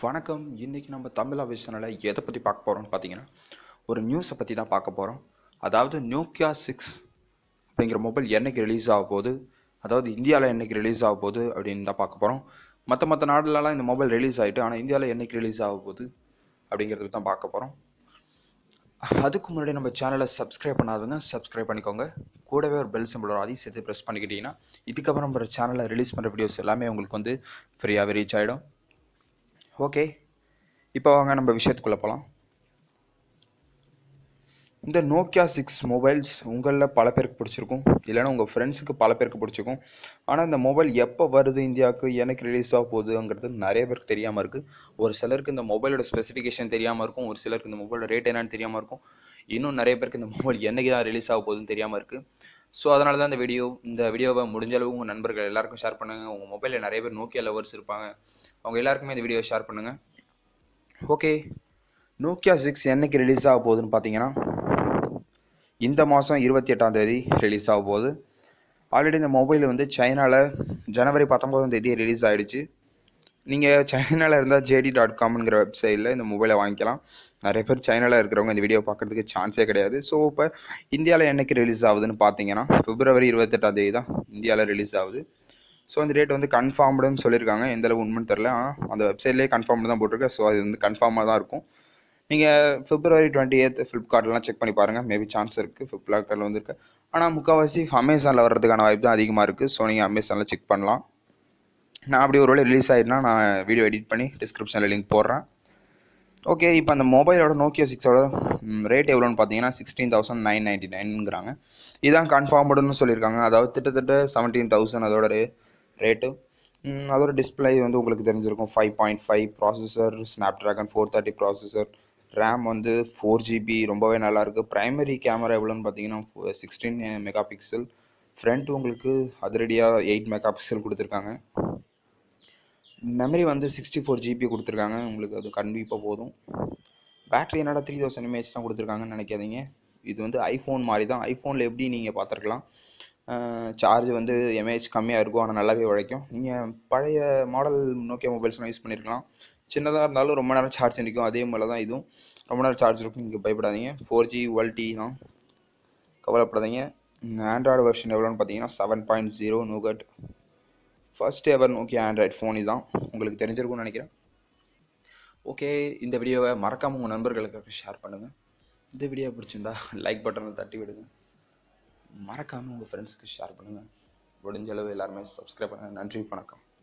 வணக்கம் இன்னைக்கு நம்ம தமிழ் விஷயனால எதை பற்றி பார்க்க போகிறோம்னு பார்த்தீங்கன்னா ஒரு நியூஸை பற்றி தான் பார்க்க போகிறோம் அதாவது நோக்கியா சிக்ஸ் அப்படிங்கிற மொபைல் என்னைக்கு ரிலீஸ் ஆக போகுது அதாவது இந்தியாவில் என்னைக்கு ரிலீஸ் ஆக போகுது அப்படின்னு தான் பார்க்க போகிறோம் மற்ற மற்ற நாடுலலாம் இந்த மொபைல் ரிலீஸ் ஆகிட்டு ஆனால் இந்தியாவில் என்னைக்கு ரிலீஸ் ஆக போகுது அப்படிங்கிறது தான் பார்க்க போகிறோம் அதுக்கு முன்னாடி நம்ம சேனலை சப்ஸ்கிரைப் பண்ணாதவங்க சப்ஸ்கிரைப் பண்ணிக்கோங்க கூடவே ஒரு பெல் சிம்பிள் வரும் அதையும் சேர்த்து ப்ரெஸ் பண்ணிக்கிட்டீங்கன்னா இதுக்கப்புறம் நம்ம சேனலில் ரிலீஸ் பண்ணுற வீடியோஸ் எல்லாமே உங்களுக்கு வந்து ஃப்ரீயாகவே ரீச் ஆகிடும் ஓகே இப்போ வாங்க நம்ம விஷயத்துக்குள்ளே போகலாம் இந்த நோக்கியா சிக்ஸ் மொபைல்ஸ் உங்களில் பல பேருக்கு பிடிச்சிருக்கும் இல்லைன்னா உங்கள் ஃப்ரெண்ட்ஸுக்கு பல பேருக்கு பிடிச்சிருக்கும் ஆனால் இந்த மொபைல் எப்போ வருது இந்தியாவுக்கு எனக்கு ரிலீஸ் ஆக போகுதுங்கிறது நிறைய பேருக்கு தெரியாமல் இருக்குது ஒரு சிலருக்கு இந்த மொபைலோட ஸ்பெசிஃபிகேஷன் தெரியாமல் இருக்கும் ஒரு சிலருக்கு இந்த மொபைலோட ரேட் என்னன்னு தெரியாமல் இருக்கும் இன்னும் நிறைய பேருக்கு இந்த மொபைல் என்னைக்கு தான் ரிலீஸ் ஆக போகுதுன்னு தெரியாமல் இருக்குது ஸோ அதனால தான் இந்த வீடியோ இந்த வீடியோவை முடிஞ்ச அளவு உங்கள் நண்பர்கள் எல்லாருக்கும் ஷேர் பண்ணுங்கள் உங்கள் மொபைலில் நிறைய பேர் நோக்கியா லவர்ஸ் இருப்பாங்க அவங்க எல்லாருக்குமே இந்த வீடியோ ஷேர் பண்ணுங்கள் ஓகே நோக்கியா சிக்ஸ் என்னைக்கு ரிலீஸ் ஆக போகுதுன்னு பார்த்தீங்கன்னா இந்த மாதம் இருபத்தி எட்டாம் தேதி ரிலீஸ் ஆக போகுது ஆல்ரெடி இந்த மொபைல் வந்து சைனாவில் ஜனவரி பத்தொம்போதாம் தேதி ரிலீஸ் ஆகிடுச்சு நீங்கள் சைனாவில் இருந்தால் ஜேடி டாட் காம்ங்கிற வெப்சைட்டில் இந்த மொபைலை வாங்கிக்கலாம் நிறைய பேர் சைனாவில் இருக்கிறவங்க இந்த வீடியோ பார்க்குறதுக்கு சான்ஸே கிடையாது ஸோ இப்போ இந்தியாவில் என்னைக்கு ரிலீஸ் ஆகுதுன்னு பார்த்தீங்கன்னா பிப்ரவரி இருபத்தெட்டாம் தேதி தான் இந்தியாவில் ரிலீஸ் ஆகுது ஸோ அந்த டேட் வந்து கன்ஃபார்ம்டுன்னு சொல்லியிருக்காங்க எந்த அளவு உண்மைன்னு தெரில ஆனால் அந்த வெப்சைட்லேயே கன்ஃபார்ம்டு தான் போட்டிருக்கு ஸோ அது வந்து கன்ஃபார்மாக தான் இருக்கும் நீங்கள் பிப்ரவரி டுவெண்ட்டி எய்த் ஃப்ளிப்கார்ட்லாம் செக் பண்ணி பாருங்கள் மேபி சான்ஸ் இருக்குது ஃப்ளிப்கார்ட்டில் வந்துருக்கு ஆனால் முக்கால்வாசி அமேசானில் வர்றதுக்கான வாய்ப்பு தான் அதிகமாக இருக்குது ஸோ நீங்கள் அமேசானில் செக் பண்ணலாம் நான் அப்படி ஒரு வேளை ரிலீஸ் ஆகிட்டுனா நான் வீடியோ எடிட் பண்ணி டிஸ்கிரிப்ஷனில் லிங்க் போடுறேன் ஓகே இப்போ அந்த மொபைலோட நோக்கியோ சிக்ஸோட ரேட் எவ்வளோன்னு பார்த்தீங்கன்னா சிக்ஸ்டீன் தௌசண்ட் நைன் நைன்டி நைனுங்கிறாங்க இதான் கன்ஃபார்ம்டுன்னு சொல்லியிருக்காங்க அதாவது கிட்டத்தட்ட செவன்டீன் தௌசண்ட் அதோட ரேட்டு அதோட டிஸ்பிளே வந்து உங்களுக்கு தெரிஞ்சிருக்கும் five point five processor Snapdragon four thirty processor RAM வந்து ஃபோர் ஜிபி ரொம்பவே நல்லாயிருக்கு ப்ரைமரி கேமரா எவ்வளோன்னு பார்த்தீங்கன்னா சிக்ஸ்டீன் மெகா பிக்சல் ஃப்ரண்ட் உங்களுக்கு அதிரடியாக எயிட் மெகா பிக்சல் கொடுத்துருக்காங்க மெமரி வந்து சிக்ஸ்டி ஃபோர் ஜிபி கொடுத்துருக்காங்க உங்களுக்கு அது கண்டிப்பாக போதும் பேட்டரி என்னடா த்ரீ தௌசண்ட் எம்ஏஹெச் தான் கொடுத்துருக்காங்கன்னு நினைக்காதீங்க இது வந்து ஐஃபோன் மாதிரி தான் ஐஃபோனில் எப்படி நீங்கள் பார்த்துருக்கலாம் சார்ஜ் வந்து எம்ஏஹெச் கம்மியாக இருக்கும் ஆனால் நல்லாவே உழைக்கும் நீங்கள் பழைய மாடல் நோக்கியா மொபைல்ஸ்லாம் யூஸ் பண்ணியிருக்கலாம் சின்னதாக இருந்தாலும் ரொம்ப நேரம் சார்ஜ் நிற்கும் அதே மாதிரி தான் இதுவும் ரொம்ப நேரம் சார்ஜ் இருக்கும் இங்கே பயப்படாதீங்க ஃபோர் ஜி டி தான் கவலைப்படாதீங்க ஆண்ட்ராய்டு வெர்ஷன் எவ்வளோன்னு பார்த்தீங்கன்னா seven point zero Nougat first ever Nokia Android phone இதுதான் உங்களுக்கு தெரிஞ்சிருக்கும்னு நினைக்கிறேன் ஓகே இந்த வீடியோவை மறக்காமல் உங்கள் நண்பர்களுக்கு ஷேர் பண்ணுங்கள் இந்த வீடியோ பிடிச்சிருந்தா லைக் பட்டனை தட்டி விடுங்க மறக்காமல் உங்கள் ஃப்ரெண்ட்ஸுக்கு ஷேர் பண்ணுங்கள் முடிஞ்ச அளவு எல்லாருமே சப்ஸ்கிரைப் பண்ணுங்கள் நன்றி வணக்கம்